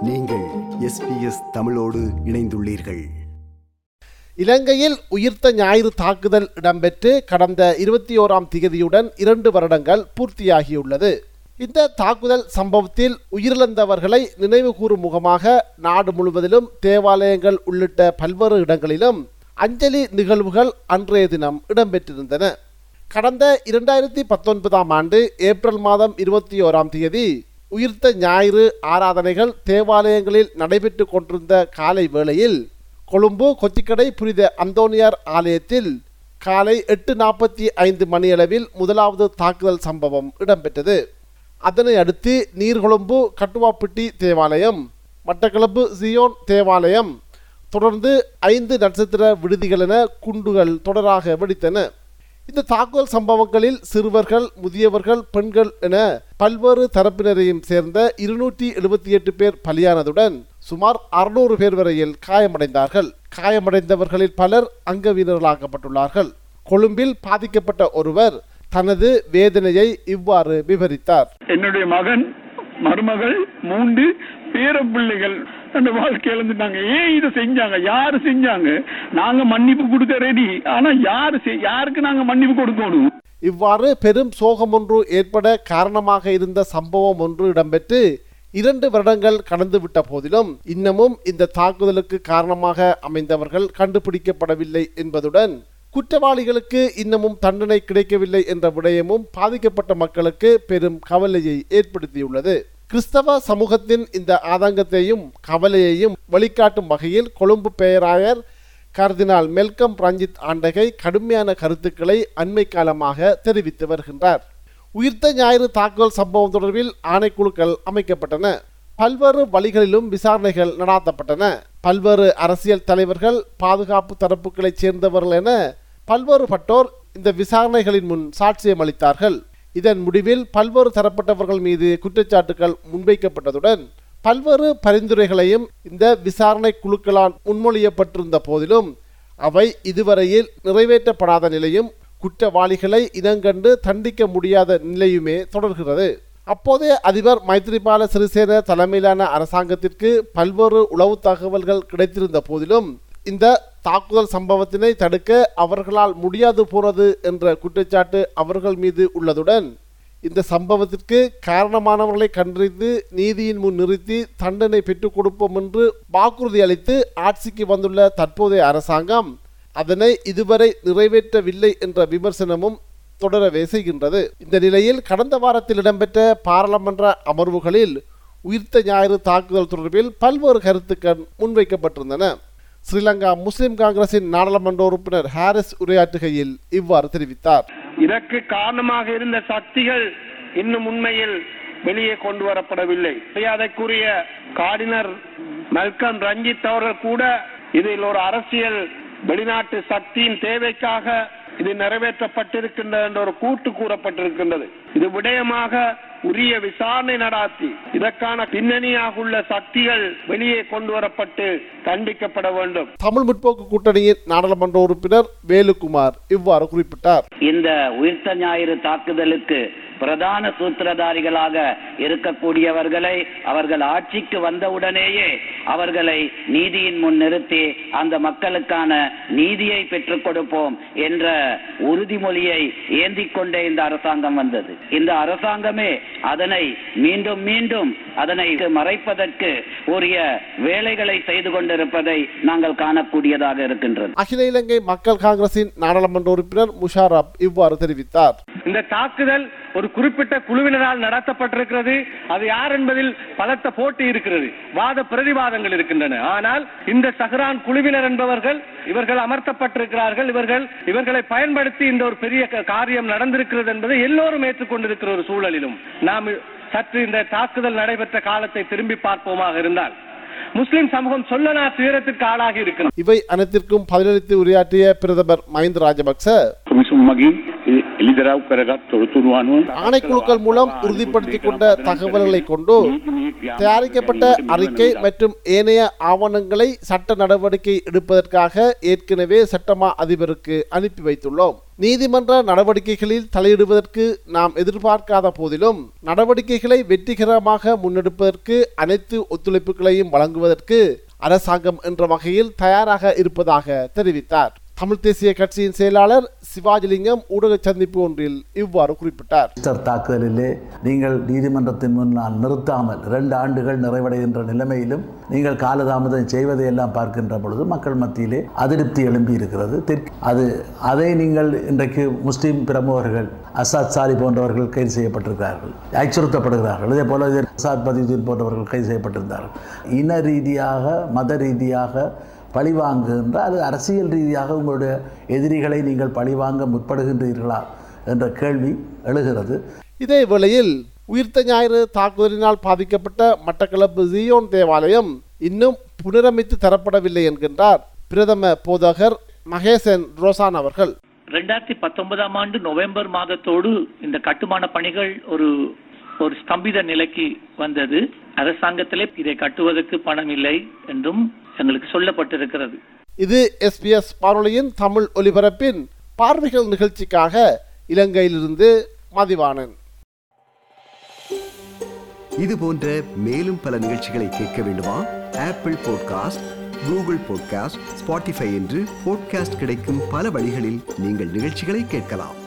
நீங்கள் எஸ்பிஎஸ் தமிழோடு இணைந்துள்ளீர்கள் இலங்கையில் உயிர்த்த ஞாயிறு தாக்குதல் இடம்பெற்று கடந்த இருபத்தி ஓராம் திகதியுடன் இரண்டு வருடங்கள் பூர்த்தியாகியுள்ளது இந்த தாக்குதல் சம்பவத்தில் உயிரிழந்தவர்களை நினைவுகூரும் முகமாக நாடு முழுவதிலும் தேவாலயங்கள் உள்ளிட்ட பல்வேறு இடங்களிலும் அஞ்சலி நிகழ்வுகள் அன்றைய தினம் இடம்பெற்றிருந்தன கடந்த இரண்டாயிரத்தி பத்தொன்பதாம் ஆண்டு ஏப்ரல் மாதம் இருபத்தி ஓராம் தேதி உயிர்த்த ஞாயிறு ஆராதனைகள் தேவாலயங்களில் நடைபெற்று கொண்டிருந்த காலை வேளையில் கொழும்பு கொச்சிக்கடை புனித அந்தோனியார் ஆலயத்தில் காலை எட்டு நாற்பத்தி ஐந்து மணியளவில் முதலாவது தாக்குதல் சம்பவம் இடம்பெற்றது அதனை அடுத்து நீர்கொழும்பு கட்டுவாப்பிட்டி தேவாலயம் மட்டக்களப்பு சியோன் தேவாலயம் தொடர்ந்து ஐந்து நட்சத்திர விடுதிகள் என குண்டுகள் தொடராக வெடித்தன இந்த தாக்குதல் சம்பவங்களில் சிறுவர்கள் முதியவர்கள் பெண்கள் என பல்வேறு தரப்பினரையும் சேர்ந்த இருநூற்றி எழுபத்தி எட்டு பேர் பலியானதுடன் சுமார் அறுநூறு பேர் வரையில் காயமடைந்தார்கள் காயமடைந்தவர்களில் பலர் அங்கவீனர்களாக்கப்பட்டுள்ளார்கள் கொழும்பில் பாதிக்கப்பட்ட ஒருவர் தனது வேதனையை இவ்வாறு விவரித்தார் என்னுடைய மகன் மருமகள் மூன்று பேர பிள்ளைகள் அந்த வாழ்க்கையில இருந்துட்டாங்க ஏன் இதை செஞ்சாங்க யாரு செஞ்சாங்க நாங்க மன்னிப்பு கொடுக்க ரெடி ஆனா யாரு செய்- யாருக்கு நாங்க மன்னிப்பு கொடுக்கணும் இவ்வாறு பெரும் சோகம் ஒன்று ஏற்பட காரணமாக இருந்த சம்பவம் ஒன்று இடம்பெற்று இரண்டு வருடங்கள் கடந்துவிட்ட போதிலும் இன்னமும் இந்த தாக்குதலுக்கு காரணமாக அமைந்தவர்கள் கண்டுபிடிக்கப்படவில்லை என்பதுடன் குற்றவாளிகளுக்கு இன்னமும் தண்டனை கிடைக்கவில்லை என்ற விடயமும் பாதிக்கப்பட்ட மக்களுக்கு பெரும் கவலையை ஏற்படுத்தியுள்ளது கிறிஸ்தவ சமூகத்தின் இந்த ஆதங்கத்தையும் கவலையையும் வழிகாட்டும் வகையில் கொழும்பு பேராயர் கர்தினால் மெல்கம் ரஞ்சித் ஆண்டகை கடுமையான கருத்துக்களை அண்மை காலமாக தெரிவித்து வருகின்றார் உயிர்த்த ஞாயிறு தாக்குதல் சம்பவம் தொடர்பில் ஆணைக்குழுக்கள் அமைக்கப்பட்டன பல்வேறு வழிகளிலும் விசாரணைகள் நடாத்தப்பட்டன பல்வேறு அரசியல் தலைவர்கள் பாதுகாப்பு தரப்புகளைச் சேர்ந்தவர்கள் என பல்வேறு பட்டோர் இந்த விசாரணைகளின் முன் சாட்சியம் அளித்தார்கள் இதன் முடிவில் பல்வேறு தரப்பட்டவர்கள் மீது குற்றச்சாட்டுகள் முன்வைக்கப்பட்டதுடன் பல்வேறு பரிந்துரைகளையும் இந்த விசாரணை குழுக்களால் முன்மொழியப்பட்டிருந்த போதிலும் அவை இதுவரையில் நிறைவேற்றப்படாத நிலையும் குற்றவாளிகளை இனங்கண்டு தண்டிக்க முடியாத நிலையுமே தொடர்கிறது அப்போதைய அதிபர் மைத்ரிபால சிறிசேன தலைமையிலான அரசாங்கத்திற்கு பல்வேறு உளவு தகவல்கள் கிடைத்திருந்த போதிலும் இந்த தாக்குதல் சம்பவத்தினை தடுக்க அவர்களால் முடியாது போனது என்ற குற்றச்சாட்டு அவர்கள் மீது உள்ளதுடன் இந்த சம்பவத்திற்கு காரணமானவர்களை கண்டறிந்து நீதியின் முன் நிறுத்தி தண்டனை பெற்றுக் கொடுப்போம் என்று வாக்குறுதி அளித்து ஆட்சிக்கு வந்துள்ள தற்போதைய அரசாங்கம் அதனை இதுவரை நிறைவேற்றவில்லை என்ற விமர்சனமும் தொடரவே செய்கின்றது இந்த நிலையில் கடந்த வாரத்தில் இடம்பெற்ற பாராளுமன்ற அமர்வுகளில் உயிர்த்த ஞாயிறு தாக்குதல் தொடர்பில் பல்வேறு கருத்துக்கள் முன்வைக்கப்பட்டிருந்தன ஸ்ரீலங்கா முஸ்லிம் காங்கிரசின் நாடாளுமன்ற உறுப்பினர் ஹாரிஸ் உரையாற்றுகையில் இவ்வாறு தெரிவித்தார் இதற்கு காரணமாக இருந்த சக்திகள் இன்னும் உண்மையில் வெளியே கொண்டு வரப்படவில்லை அதற்குரிய கார்டினர் மல்கம் ரஞ்சித் அவர்கள் கூட இதில் ஒரு அரசியல் வெளிநாட்டு சக்தியின் தேவைக்காக இது நிறைவேற்றப்பட்டிருக்கின்றது என்ற ஒரு கூட்டு கூறப்பட்டிருக்கின்றது இது விடயமாக உரிய விசாரணை நடாத்தி இதற்கான பின்னணியாக உள்ள சக்திகள் வெளியே கொண்டு வரப்பட்டு தண்டிக்கப்பட வேண்டும் தமிழ் முற்போக்கு கூட்டணியின் நாடாளுமன்ற உறுப்பினர் வேலுக்குமார் இவ்வாறு குறிப்பிட்டார் இந்த உயிர்த்த ஞாயிறு தாக்குதலுக்கு பிரதான சூத்திரதாரிகளாக இருக்கக்கூடியவர்களை அவர்கள் ஆட்சிக்கு வந்தவுடனேயே அவர்களை நீதியின் முன் நிறுத்தி அந்த மக்களுக்கான நீதியை பெற்றுக் கொடுப்போம் என்ற உறுதிமொழியை ஏந்திக் கொண்டே இந்த அரசாங்கம் வந்தது இந்த அரசாங்கமே அதனை மீண்டும் மீண்டும் அதனை மறைப்பதற்கு உரிய வேலைகளை செய்து கொண்டிருப்பதை நாங்கள் காணக்கூடியதாக இருக்கின்றது அகில இலங்கை மக்கள் காங்கிரசின் நாடாளுமன்ற உறுப்பினர் முஷாரப் இவ்வாறு தெரிவித்தார் இந்த தாக்குதல் ஒரு குறிப்பிட்ட குழுவினரால் நடத்தப்பட்டிருக்கிறது அது யார் என்பதில் பலத்த போட்டி இருக்கிறது வாத பிரதிவாதங்கள் இருக்கின்றன ஆனால் இந்த சஹரான் குழுவினர் என்பவர்கள் இவர்கள் அமர்த்தப்பட்டிருக்கிறார்கள் இவர்கள் இவர்களை பயன்படுத்தி இந்த ஒரு பெரிய க- காரியம் நடந்திருக்கிறது என்பதை எல்லோரும் ஏற்றுக்கொண்டிருக்கிற ஒரு சூழலிலும் நாம் சற்று இந்த தாக்குதல் நடைபெற்ற காலத்தை திரும்பி பார்ப்போமாக இருந்தால் முஸ்லிம் சமூகம் சொல்லனா துயரத்திற்கு ஆளாகி இருக்கிறது இவை அனைத்திற்கும் பதிலளித்து உரையாற்றிய பிரதமர் மஹிந்த ராஜபக்ச කොමිසුම් මගින් ඒ එළිදරව් කරගත් තොරතුරු අනුව ஆணைக்குழுக்கள் மூலம் உறுதிப்படுத்திக் கொண்ட தகவல்களை கொண்டு தயாரிக்கப்பட்ட அறிக்கை மற்றும் ஏனைய ஆவணங்களை சட்ட நடவடிக்கை எடுப்பதற்காக ஏற்கனவே சட்டமா அதிபருக்கு அனுப்பி வைத்துள்ளோம் நீதிமன்ற நடவடிக்கைகளில் தலையிடுவதற்கு நாம் எதிர்பார்க்காத போதிலும் நடவடிக்கைகளை வெற்றிகரமாக முன்னெடுப்பதற்கு அனைத்து ஒத்துழைப்புகளையும் வழங்குவதற்கு அரசாங்கம் என்ற வகையில் தயாராக இருப்பதாக தெரிவித்தார் தமிழ் தேசிய கட்சியின் செயலாளர் சிவாஜிலிங்கம் ஊடக சந்திப்பு ஒன்றில் இவ்வாறு குறிப்பிட்டார் ஈஸ்டர் தாக்குதலிலே நீங்கள் நீதிமன்றத்தின் முன்னால் நிறுத்தாமல் இரண்டு ஆண்டுகள் நிறைவடைகின்ற நிலைமையிலும் நீங்கள் காலதாமதம் செய்வதையெல்லாம் பார்க்கின்ற பொழுது மக்கள் மத்தியிலே அதிருப்தி எழும்பி இருக்கிறது தெற்கு- அது அதை நீங்கள் இன்றைக்கு முஸ்லீம் பிரமுகர்கள் அசாத் சாலி போன்றவர்கள் கைது செய்யப்பட்டிருக்கிறார்கள் அச்சுறுத்தப்படுகிறார்கள் இதே போல இது அசாத் பதிவுதீன் போன்றவர்கள் கைது செய்யப்பட்டிருந்தார்கள் இன ரீதியாக மத ரீதியாக பழிவாங்குகின்ற அது அரசியல் ரீதியாக உங்களுடைய எதிரிகளை நீங்கள் பழிவாங்க முற்படுகின்றீர்களா என்ற கேள்வி எழுகிறது இதே வேளையில் உயிர்த்த ஞாயிறு தாக்குதலினால் பாதிக்கப்பட்ட மட்டக்களப்பு ஜியோன் தேவாலயம் இன்னும் புனரமைத்து தரப்படவில்லை என்கின்றார் பிரதம போதகர் மகேசன் ரோசான் அவர்கள் ரெண்டாயிரத்தி பத்தொன்பதாம் ஆண்டு நவம்பர் மாதத்தோடு இந்த கட்டுமான பணிகள் ஒரு ஒரு ஸ்தம்பித நிலைக்கு வந்தது அரசாங்கத்திலே இதை கட்டுவதற்கு பணம் இல்லை என்றும் எங்களுக்கு சொல்லப்பட்டிருக்கிறது இது எஸ்பிஎஸ் வானொலியின் தமிழ் ஒலிபரப்பின் பார்வைகள் நிகழ்ச்சிக்காக இலங்கையிலிருந்து மதிவாணன் இது போன்ற மேலும் பல நிகழ்ச்சிகளை கேட்க வேண்டுமா Apple podcast Google podcast Spotify என்று பாட்காஸ்ட் கிடைக்கும் பல வழிகளில் நீங்கள் நிகழ்ச்சிகளை கேட்கலாம்